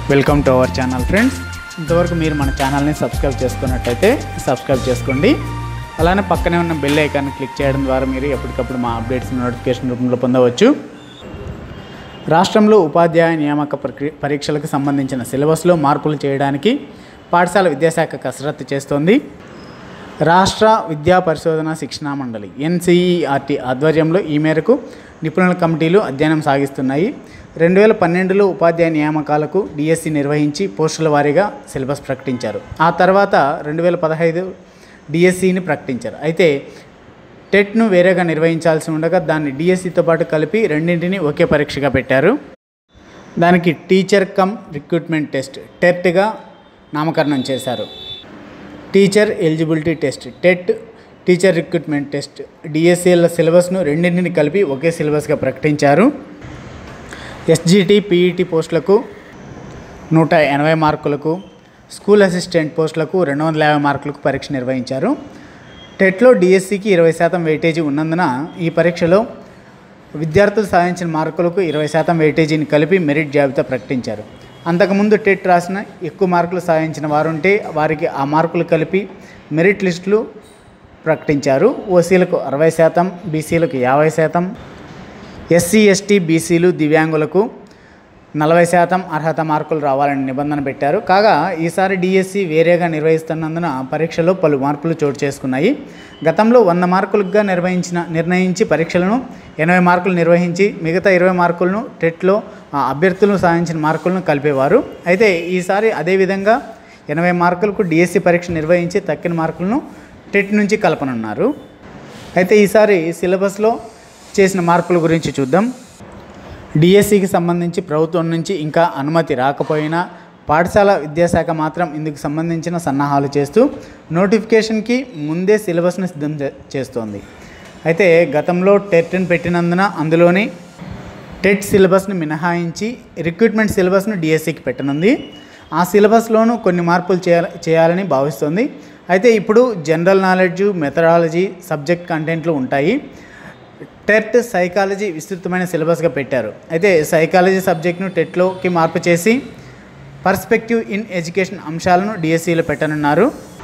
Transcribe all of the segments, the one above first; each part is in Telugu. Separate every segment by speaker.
Speaker 1: welcome to our channel friends ఇంతవరకు మీరు మన ఛానల్ని సబ్స్క్రైబ్ చేసుకున్నట్టయితే సబ్స్క్రైబ్ చేసుకోండి అలానే పక్కనే ఉన్న బెల్ ఐకాన్ క్లిక్ చేయడం ద్వారా మీరు ఎప్పటికప్పుడు మా అప్డేట్స్ నోటిఫికేషన్ రూపంలో పొందవచ్చు రాష్ట్రంలో ఉపాధ్యాయ నియామక ప్రక్రియ పరీక్షలకు సంబంధించిన సిలబస్లో మార్పులు చేయడానికి పాఠశాల విద్యాశాఖ కసరత్తు చేస్తోంది రాష్ట్ర విద్యా పరిశోధన శిక్షణా మండలి ఎన్సీఈఆర్టీ ఆధ్వర్యంలో ఈ మేరకు నిపుణుల కమిటీలు అధ్యయనం సాగిస్తున్నాయి రెండు వేల పన్నెండులో ఉపాధ్యాయ నియామకాలకు డిఎస్సి నిర్వహించి పోస్టుల వారీగా సిలబస్ ప్రకటించారు ఆ తర్వాత రెండు వేల పదహైదు డిఎస్సిని ప్రకటించారు అయితే టెట్ను వేరేగా నిర్వహించాల్సి ఉండగా దాన్ని డిఎస్సితో పాటు కలిపి రెండింటిని ఒకే పరీక్షగా పెట్టారు దానికి టీచర్ కమ్ రిక్రూట్మెంట్ టెస్ట్ టెట్గా నామకరణం చేశారు teacher eligibility test TET teacher recruitment test డిఎస్సిఎల్ సిలబస్ను రెండింటిని కలిపి ఒకే సిలబస్గా ప్రకటించారు ఎస్జిటి పీఈటీ పోస్టులకు నూట ఎనభై మార్కులకు స్కూల్ అసిస్టెంట్ పోస్టులకు రెండు వందల యాభై మార్కులకు పరీక్ష నిర్వహించారు టెట్లో డిఎస్సికి ఇరవై శాతం వెయిటేజీ ఉన్నందున ఈ పరీక్షలో విద్యార్థులు సాధించిన మార్కులకు ఇరవై శాతం వెయిటేజీని కలిపి మెరిట్ జాబితా ప్రకటించారు అంతకుముందు టెట్ రాసిన ఎక్కువ మార్కులు సాధించిన వారుంటే వారికి ఆ మార్కులు కలిపి మెరిట్ లిస్టులు ప్రకటించారు ఓసీలకు అరవై శాతం బీసీలకు యాభై శాతం ఎస్సీ ఎస్టీ బీసీలు దివ్యాంగులకు నలభై శాతం అర్హత మార్కులు రావాలని నిబంధన పెట్టారు కాగా ఈసారి డిఎస్సి వేరేగా నిర్వహిస్తున్నందున పరీక్షలో పలు మార్పులు చోటు చేసుకున్నాయి గతంలో వంద మార్కులుగా నిర్వహించిన నిర్ణయించి పరీక్షలను ఎనభై మార్కులు నిర్వహించి మిగతా ఇరవై మార్కులను టెట్లో ఆ అభ్యర్థులు సాధించిన మార్కులను కలిపేవారు అయితే ఈసారి అదేవిధంగా ఎనభై మార్కులకు డిఎస్సి పరీక్ష నిర్వహించి తక్కిన మార్కులను టెట్ నుంచి కలపనున్నారు అయితే ఈసారి సిలబస్లో చేసిన మార్పుల గురించి చూద్దాం డిఎస్సికి సంబంధించి ప్రభుత్వం నుంచి ఇంకా అనుమతి రాకపోయినా పాఠశాల విద్యాశాఖ మాత్రం ఇందుకు సంబంధించిన సన్నాహాలు చేస్తూ నోటిఫికేషన్కి ముందే సిలబస్ను సిద్ధం చే- చేస్తోంది అయితే గతంలో టెట్ని పెట్టినందున అందులోని టెట్ సిలబస్ను మినహాయించి రిక్రూట్మెంట్ సిలబస్ను డిఎస్సికి పెట్టనుంది ఆ సిలబస్లోనూ కొన్ని మార్పులు చేయాల చేయాలని భావిస్తోంది అయితే ఇప్పుడు జనరల్ నాలెడ్జ్ మెథడాలజీ సబ్జెక్ట్ కంటెంట్లు ఉంటాయి టెట్ సైకాలజీ విస్తృతమైన సిలబస్గా పెట్టారు అయితే సైకాలజీ సబ్జెక్ట్ను టెట్లోకి మార్పు చేసి పర్స్పెక్టివ్ ఇన్ ఎడ్యుకేషన్ అంశాలను డిఎస్సిలో పెట్టనున్నారు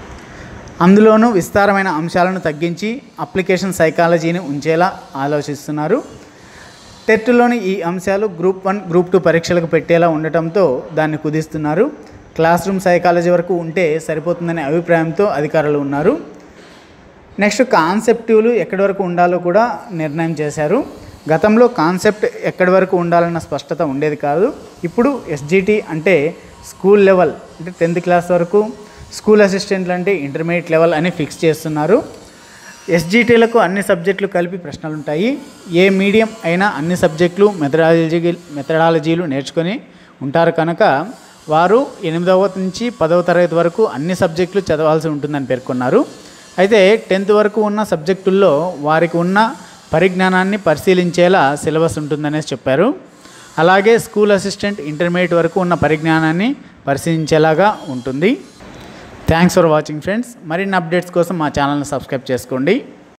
Speaker 1: అందులోనూ విస్తారమైన అంశాలను తగ్గించి అప్లికేషన్ సైకాలజీని ఉంచేలా ఆలోచిస్తున్నారు టెట్లోని ఈ అంశాలు గ్రూప్ వన్ గ్రూప్ టూ పరీక్షలకు పెట్టేలా ఉండటంతో దాన్ని కుదిస్తున్నారు క్లాస్ రూమ్ సైకాలజీ వరకు ఉంటే సరిపోతుందనే అభిప్రాయంతో అధికారులు ఉన్నారు నెక్స్ట్ కాన్సెప్టివ్లు ఎక్కడి వరకు ఉండాలో కూడా నిర్ణయం చేశారు గతంలో కాన్సెప్ట్ ఎక్కడి వరకు ఉండాలన్న స్పష్టత ఉండేది కాదు ఇప్పుడు ఎస్జిటి అంటే స్కూల్ లెవెల్ అంటే టెన్త్ క్లాస్ వరకు స్కూల్ అసిస్టెంట్లు అంటే ఇంటర్మీడియట్ లెవెల్ అని ఫిక్స్ చేస్తున్నారు ఎస్జిటీలకు అన్ని సబ్జెక్టులు కలిపి ప్రశ్నలు ఉంటాయి ఏ మీడియం అయినా అన్ని సబ్జెక్టులు మెథడాలజీ మెథడాలజీలు నేర్చుకొని ఉంటారు కనుక వారు ఎనిమిదవ నుంచి పదవ తరగతి వరకు అన్ని సబ్జెక్టులు చదవాల్సి ఉంటుందని పేర్కొన్నారు అయితే టెన్త్ వరకు ఉన్న సబ్జెక్టుల్లో వారికి ఉన్న పరిజ్ఞానాన్ని పరిశీలించేలా సిలబస్ ఉంటుందనేసి చెప్పారు అలాగే స్కూల్ అసిస్టెంట్ ఇంటర్మీడియట్ వరకు ఉన్న పరిజ్ఞానాన్ని పరిశీలించేలాగా ఉంటుంది థ్యాంక్స్ ఫర్ వాచింగ్ ఫ్రెండ్స్ మరిన్ని అప్డేట్స్ కోసం మా ఛానల్ని సబ్స్క్రైబ్ చేసుకోండి